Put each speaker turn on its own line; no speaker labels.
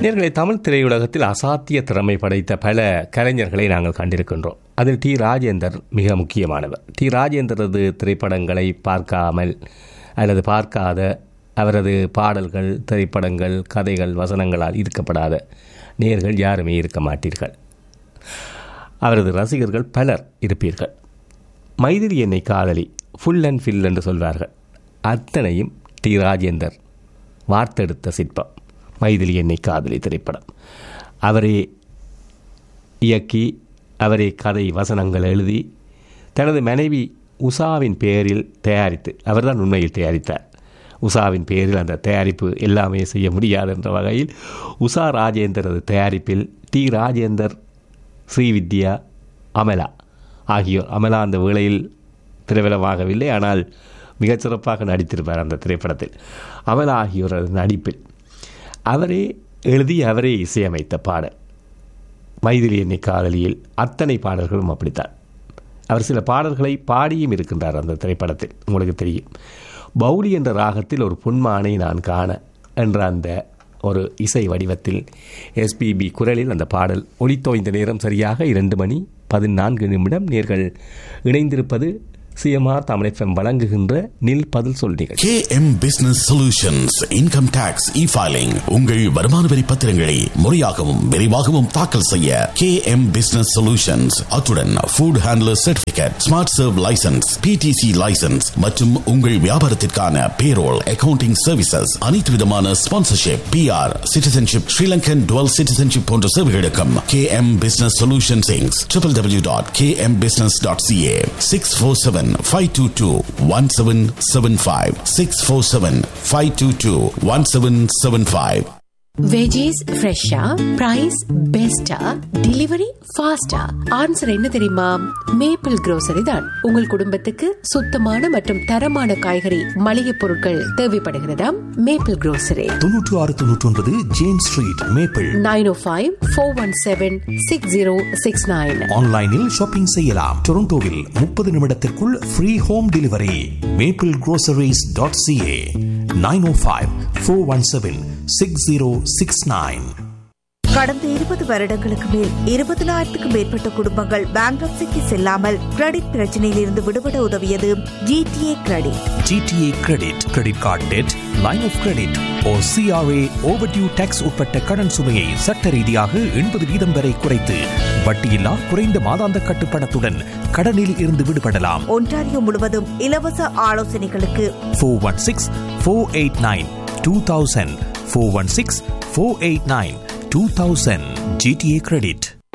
நேர்களை தமிழ் திரையுலகத்தில் அசாத்திய திறமை படைத்த பல கலைஞர்களை நாங்கள் கண்டிருக்கின்றோம் அதில் டி ராஜேந்தர் மிக முக்கியமானவர் டி ராஜேந்தரது திரைப்படங்களை பார்க்காமல் அல்லது பார்க்காத அவரது பாடல்கள் திரைப்படங்கள் கதைகள் வசனங்களால் ஈர்க்கப்படாத நேர்கள் யாருமே இருக்க மாட்டீர்கள் அவரது ரசிகர்கள் பலர் இருப்பீர்கள் மைதிலி என்னை காதலி ஃபுல் அண்ட் ஃபில் என்று சொல்வார்கள் அத்தனையும் டி ராஜேந்தர் வார்த்தெடுத்த சிற்பம் மைதிலி என்னை காதலி திரைப்படம் அவரே இயக்கி அவரே கதை வசனங்கள் எழுதி தனது மனைவி உஷாவின் பெயரில் தயாரித்து அவர்தான் உண்மையில் தயாரித்தார் உஷாவின் பெயரில் அந்த தயாரிப்பு எல்லாமே செய்ய முடியாது என்ற வகையில் உஷா ராஜேந்தரது தயாரிப்பில் டி ராஜேந்தர் ஸ்ரீவித்யா அமலா ஆகியோர் அமலா அந்த வேளையில் திரைவலமாகவில்லை ஆனால் மிகச்சிறப்பாக நடித்திருப்பார் அந்த திரைப்படத்தில் அமலா ஆகியோரது நடிப்பில் அவரே எழுதி அவரே இசையமைத்த பாடல் மைதிலி என்னை காதலியில் அத்தனை பாடல்களும் அப்படித்தான் அவர் சில பாடல்களை பாடியும் இருக்கின்றார் அந்த திரைப்படத்தில் உங்களுக்கு தெரியும் பௌலி என்ற ராகத்தில் ஒரு பொன்மானை நான் காண என்ற அந்த ஒரு இசை வடிவத்தில் எஸ்பிபி குரலில் அந்த பாடல் ஒளித்தோய்ந்த நேரம் சரியாக இரண்டு மணி பதினான்கு நிமிடம் நேர்கள் இணைந்திருப்பது சிஎம்ஆர் தமிழ் எஃப்எம் வழங்குகின்ற நில் பதில் சொல் நிகழ்ச்சி
KM Business Solutions Income Tax E-Filing உங்கள் வருமான வரி பத்திரங்களை முறையாகவும் விரைவாகவும் தாக்கல் செய்ய KM Business Solutions அத்துடன் Food Handler Certificate Smart Serve License PTC License மற்றும் உங்கள் வியாபாரத்திற்கான Payroll Accounting Services அனைத்து விதமான Sponsorship PR Citizenship Sri Lankan Dual Citizenship போன்ற சேவைகளுக்கும் KM Business Solutions Inc. www.kmbusiness.ca 647 522 1775 647 522 1775
veggies ஃப்ரெஷ்ஷா பிரைஸ் பெஸ்டா டெலிவரி ஃபாஸ்டா ஆன்சர் என்ன தெரியுமா மேப்பிள் grocery தான் உங்கள் குடும்பத்துக்கு சுத்தமான மற்றும் தரமான காய்கறி மளிகை பொருட்கள் தேவைப்படுகிறதா மேப்பிள் grocery
தொன்னூற்று ஆறு தொன்னூற்றி ஒன்பது Jane street Maple
nine O five four one seven six zero six nine
ஆன்லைனில் ஷாப்பிங் செய்யலாம் டொரண்டோவில் முப்பது நிமிடத்திற்குள் free home delivery Maple groceries.ca dot CA nine O five four one seven six zero six nine
கடந்த இருபது வருடங்களுக்கு மேல் இருபதனாயிரத்துக்கும் மேற்பட்ட குடும்பங்கள் பேங்க்ரப்சிக்கு செல்லாமல் கிரெடிட் பிரச்சனையில் இருந்து விடுபட உதவியது GTA credit
GTA credit credit card debt line of credit or CRA overdue tax உட்பட்ட கடன் சுமையை சட்ட ரீதியாக எண்பது வீதம் வரை குறைத்து வட்டியில்லா குறைந்த மாதாந்த கட்டுப்பணத்துடன் கடனில் இருந்து விடுபடலாம்
ஒன்டாரியோ முழுவதும் இலவச ஆலோசனைகளுக்கு
four one six four eight nine two thousand four one six four eight nine two thousand GTA credit